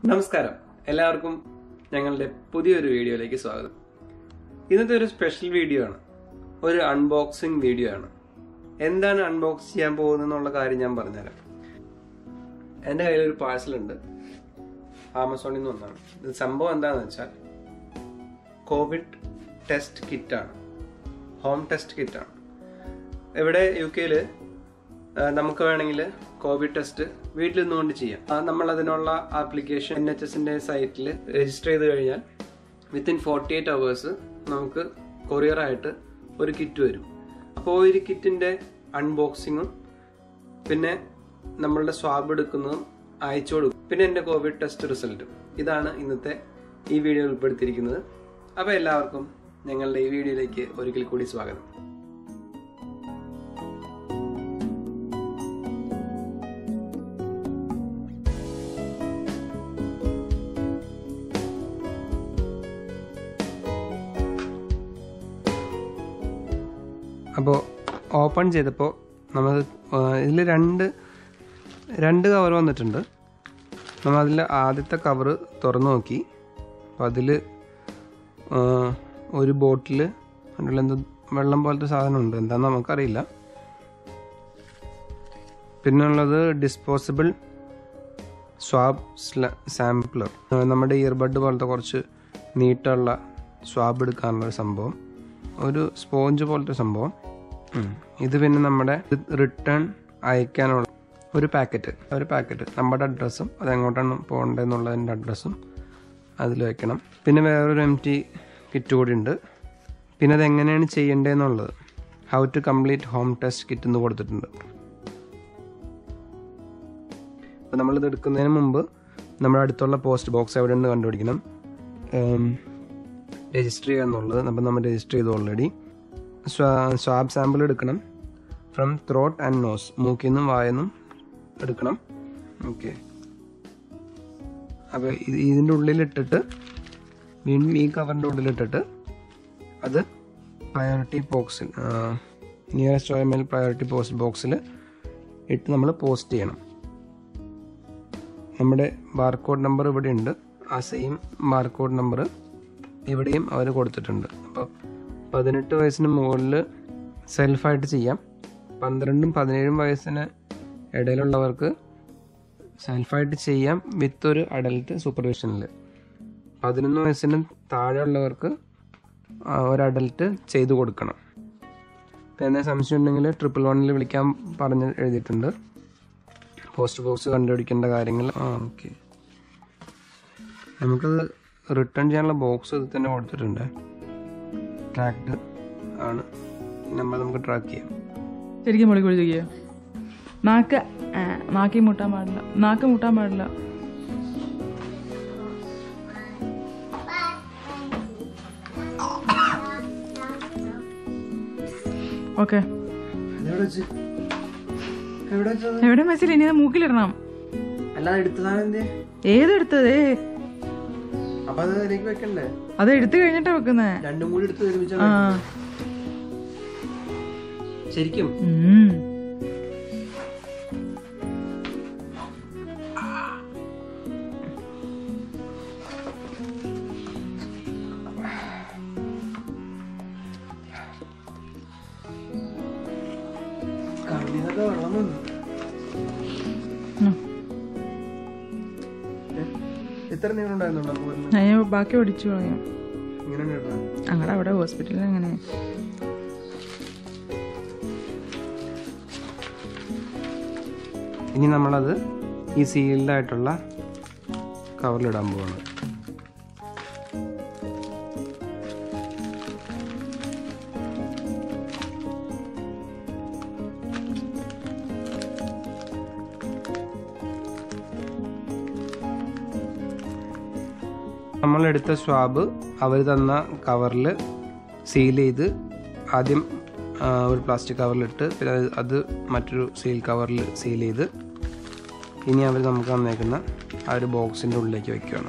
നമസ്കാരം എല്ലാവർക്കും ഞങ്ങളുടെ പുതിയൊരു വീഡിയോയിലേക്ക് സ്വാഗതം ഇന്നത്തെ ഒരു സ്പെഷ്യൽ വീഡിയോ ആണ് ഒരു അൺബോക്സിംഗ് വീഡിയോ ആണ് എന്താണ് അൺബോക്സ് ചെയ്യാൻ പോകുന്നത് എന്നുള്ള കാര്യം ഞാൻ പറഞ്ഞുതരാം എൻ്റെ കയ്യിൽ ഒരു പാഴ്സൽ ഉണ്ട് ആമസോണിൽ നിന്ന് വന്നതാണ് ഇത് സംഭവം എന്താണെന്ന് വെച്ചാൽ കോവിഡ് ടെസ്റ്റ് കിറ്റാണ് ഹോം ടെസ്റ്റ് കിറ്റാണ് ഇവിടെ യു കെയിൽ നമുക്ക് വേണമെങ്കിൽ കോവിഡ് ടെസ്റ്റ് വീട്ടിൽ നിന്നുകൊണ്ട് ചെയ്യാം ആ, നമ്മൾ അതിനുള്ള ആപ്ലിക്കേഷൻ എൻ എച്ച് എസിന്റെ സൈറ്റിൽ രജിസ്റ്റർ ചെയ്ത് കഴിഞ്ഞാൽ വിത്തിൻ ഫോർട്ടി എയ്റ്റ് അവേഴ്സ് നമുക്ക് കൊറിയറായിട്ട് ഒരു കിറ്റ് വരും അപ്പോൾ ഒരു കിറ്റിന്റെ അൺബോക്സിങ്ങും പിന്നെ നമ്മളുടെ സ്വാബ് എടുക്കുന്നതും അയച്ചു കൊടുക്കും പിന്നെ എൻ്റെ കോവിഡ് ടെസ്റ്റ് റിസൾട്ടും ഇതാണ് ഇന്നത്തെ ഈ വീഡിയോ ഉൾപ്പെടുത്തിയിരിക്കുന്നത് അപ്പോൾ എല്ലാവർക്കും ഞങ്ങളുടെ ഈ വീഡിയോയിലേക്ക് ഒരിക്കൽ കൂടി സ്വാഗതം അപ്പോൾ ഓപ്പൺ ചെയ്തപ്പോൾ നമുക്ക് ഇതിൽ രണ്ട് രണ്ട് കവർ വന്നിട്ടുണ്ട് നമ്മൾ അതിൽ ആദ്യത്തെ കവർ തുറന്നു നോക്കി അപ്പോൾ അതിൽ ഒരു ബോട്ടിൽ അതിലുള്ള എന്തോ വെള്ളം പോലത്തെ സാധനം ഉണ്ട് എന്താണെന്ന് നമുക്കറിയില്ല പിന്നെ ഉള്ളത് ഡിസ്പോസിബിൾ സ്വാബ് സാമ്പിളർ നമ്മുടെ ഇയർബഡ് പോലത്തെ കുറച്ച് നീട്ടമുള്ള സ്വാബ് എടുക്കാനുള്ള ഒരു സംഭവം ഒരു സ്പോഞ്ച് പോലത്തെ സംഭവം ഉം. ഇത് പിന്നെ നമ്മുടെ റിട്ടേൺ അയക്കാനുള്ള ഒരു പാക്കറ്റ് ഒരു പാക്കറ്റ് നമ്മുടെ അഡ്രസ്സും അത് എങ്ങോട്ടാണ് പോകേണ്ടതെന്നുള്ളതിൻ്റെ അഡ്രസ്സും അതിൽ വെക്കണം പിന്നെ വേറൊരു എം ടി കിറ്റ് കൂടി ഉണ്ട് പിന്നെ അത് എങ്ങനെയാണ് ചെയ്യേണ്ടതെന്നുള്ളത് how to complete home test kit എന്ന് കൊടുത്തിട്ടുണ്ട് അപ്പോൾ നമ്മളിത് എടുക്കുന്നതിന് മുമ്പ് നമ്മുടെ അടുത്തുള്ള പോസ്റ്റ് ബോക്സ് എവിടെ ഉണ്ട് കണ്ടുപിടിക്കണം രജിസ്റ്റർ ചെയ്യുക എന്നുള്ളത് അപ്പം നമ്മൾ രജിസ്റ്റർ ചെയ്തു ഓൾറെഡി സ്വാബ് സാമ്പിൾ എടുക്കണം ഫ്രം ത്രോട്ട് ആൻഡ് നോസ് മൂക്കിൽ നിന്നും വായെന്നും എടുക്കണം ഓക്കെ അപ്പോൾ ഇത് ഇതിൻ്റെ ഉള്ളിലിട്ടിട്ട് വീണ്ടും ഈ കവറിൻ്റെ ഉള്ളിലിട്ടിട്ട് അത് പ്രയോറിറ്റി ബോക്സിൽ nearest O M L priority post ബോക്സിൽ ഇട്ട് നമ്മൾ പോസ്റ്റ് ചെയ്യണം നമ്മുടെ ബാർകോഡ് നമ്പർ ഇവിടെ ഉണ്ട് ആ സെയിം ബാർകോഡ് നമ്പർ ഇവിടെയും അവർ കൊടുത്തിട്ടുണ്ട് അപ്പോൾ പതിനെട്ട് വയസ്സിന് മുകളിൽ സെൽഫായിട്ട് ചെയ്യാം പന്ത്രണ്ടും പതിനേഴും വയസ്സിന് ഇടയിലുള്ളവർക്ക് സെൽഫായിട്ട് ചെയ്യാം വിത്ത് ഒരു അഡൽട്ട് സൂപ്പർവിഷനിൽ പതിനൊന്ന് വയസ്സിന് താഴെയുള്ളവർക്ക് ആ, ഒരു അഡൽട്ട് ചെയ്തു കൊടുക്കണം ഇപ്പം എന്നെ സംശയം ഉണ്ടെങ്കിൽ ട്രിപ്പിൾ വണ്ണിൽ വിളിക്കാൻ പറഞ്ഞ് എഴുതിയിട്ടുണ്ട് പോസ്റ്റ് ബോക്സ് കണ്ടുപിടിക്കേണ്ട കാര്യങ്ങൾ ആ ഓക്കെ നമുക്കത് റിട്ടേൺ ചെയ്യാനുള്ള ബോക്സ് ഇത് തന്നെ കൊടുത്തിട്ടുണ്ട് ട്രാക്ട് ആണ് നമ്മൾ നമുക്ക് ട്രാക്ക് ചെയ്യാം ശരിക്കും മുളി കുഴിക്കുക നാക്ക് ആ, നാക്കി മുട്ടാൻ പാടില്ല നാക്ക് മുട്ടാൻ പാടില്ല ഓക്കെ എവിടെ മെസ്സിൽ ഇനി അത് മൂക്കിലിടണം അല്ലാതെ എടുത്തതാണ് എന്തേ ഏതെടുത്തത് അപ്പൊ അത് അതിലേക്ക് വെക്കണ്ടേ അത് എടുത്തു കഴിഞ്ഞിട്ടാ വെക്കുന്നേ രണ്ടും കൂടി എടുത്ത് ഒരുമിച്ച് ആ ശരിക്കും ഉം. കണ്ണിനൊക്കെ വെള്ളം വന്നു ഉം. എത്ര നീളം ഉണ്ടായിരുന്നുണ്ടോ പോരുന്നു ഞാൻ ബാക്കി പഠിച്ചു കളയാം ഇങ്ങനെ ഇടണം ഞങ്ങളുടെ അവിടെ ഹോസ്പിറ്റലിൽ അങ്ങനെ ഇനി നമ്മളത് ഈ സീൽഡ് ആയിട്ടുള്ള കവറിലിടാൻ പോവാണ് നമ്മളെടുത്ത സ്വാബ് അവർ തന്ന കവറിൽ സീൽ ചെയ്ത് ആദ്യം ആ, ഒരു പ്ലാസ്റ്റിക് കവറിലിട്ട് പിന്നെ അത് അത് മറ്റൊരു സീൽ കവറിൽ സീൽ ചെയ്ത് ഇനി അവർ നമുക്ക് തന്നേക്കുന്ന ആ ഒരു ബോക്സിൻ്റെ ഉള്ളിലേക്ക് വെക്കുകയാണ്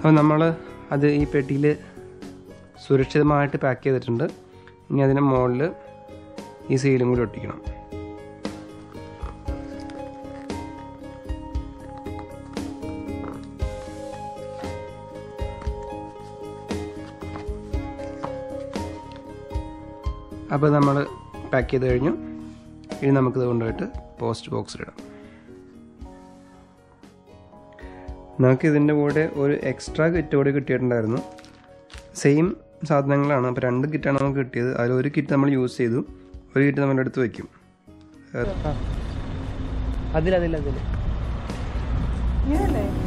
അപ്പോൾ നമ്മൾ അത് ഈ പെട്ടിയിൽ സുരക്ഷിതമായിട്ട് പാക്ക് ചെയ്തിട്ടുണ്ട് ഇനി അതിൻ്റെ മുകളിൽ ഈ സീലും കൂടി ഒട്ടിക്കണം അപ്പോൾ നമ്മൾ പാക്ക് ചെയ്ത് കഴിഞ്ഞു ഇനി നമുക്കിത് കൊണ്ടുപോയിട്ട് പോസ്റ്റ് ബോക്സിലിടാം നമുക്ക് ഇതിൻ്റെ കൂടെ ഒരു എക്സ്ട്രാ കിറ്റ് കൂടി കിട്ടിയിട്ടുണ്ടായിരുന്നു സെയിം സാധനങ്ങളാണ് അപ്പോൾ രണ്ട് കിറ്റാണ് നമുക്ക് കിട്ടിയത് അതിൽ ഒരു കിറ്റ് നമ്മൾ യൂസ് ചെയ്തു ഒരു കിറ്റ് നമ്മുടെ അടുത്ത് വയ്ക്കും അതിൽ അതിൽ അതിൽ ഇങ്ങനെയല്ലേ